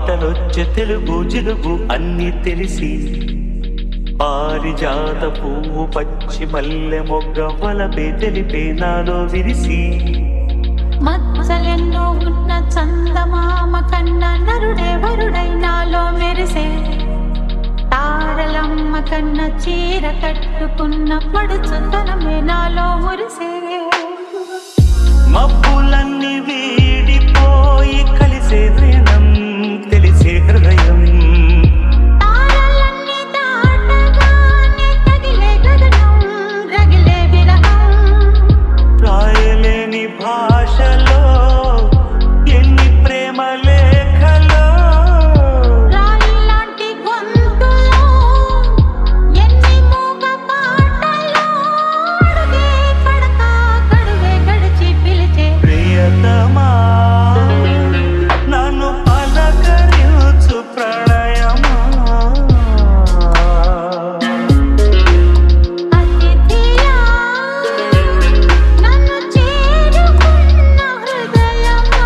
పాటలొచ్చే తెలుగు జిలుగు అన్ని తెలిసి పారిజాత పువ్వు పచ్చి మల్లె మొగ్గ వలపే తెలిపే నాలో విరిసి మచ్చలెన్నో ఉన్న చందమామ కన్న నరుడే వరుడై నాలో మెరిసే తారలమ్మ కన్న చీర కట్టుకున్న పడుచుతనమే నాలో మురిసే మబ్బులన్నీ వీడిపోయి కలిసే దినం తెలిసే హృదయం తారలన్నీ దాటగానే తగిలే గగనం రగిలే విరహం రాయలేని భాషలో ఎన్ని ప్రేమ లేఖలో రాయిలాంటి గొంతులో ఎన్ని మూగ పాటలో అడుగే పడక గడువే గడిచి పిలిచే ప్రియతమా నన్ను పలకరించు ప్రణయమా అతిథియా నన్ను చేరుకున్న హృదయమా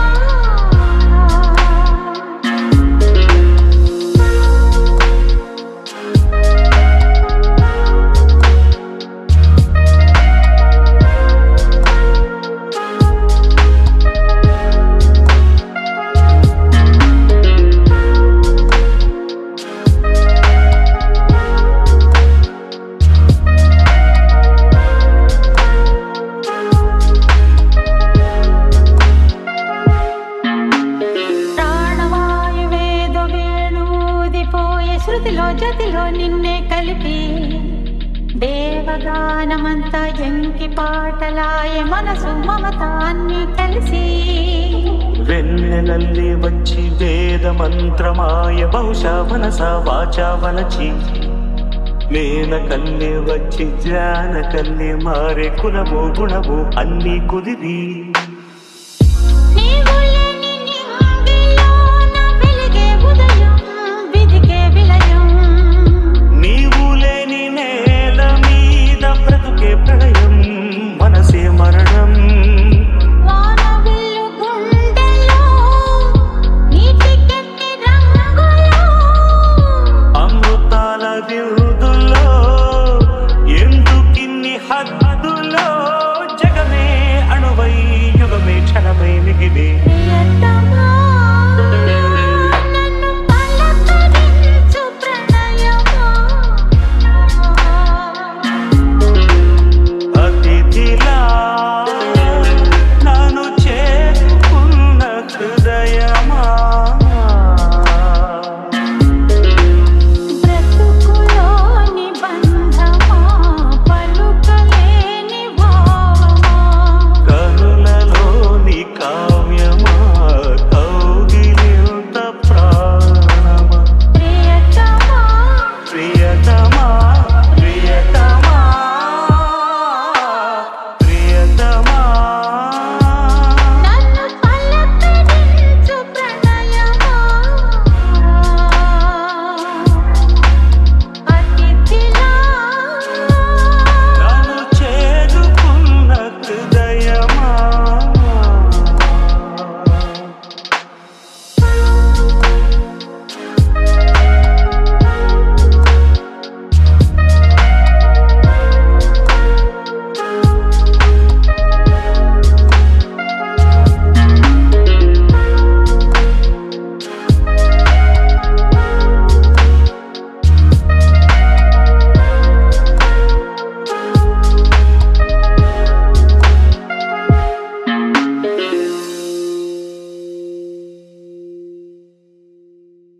ప్రాణవాయువేదో వేణూదిపోయే శృతిలో జతిలో నిన్నే కలిపి దేవగానమంతా ఎంకి పాటలాయ మనసు మమత అన్ని కలిసి వెన్నెలల్లి వచ్చి వేద మంత్రమాయ బహుశా మనస వాచా వలచి నేల కల్లే వచ్చి జాన కల్లే మారే కులము గుణము అన్ని కుదిరి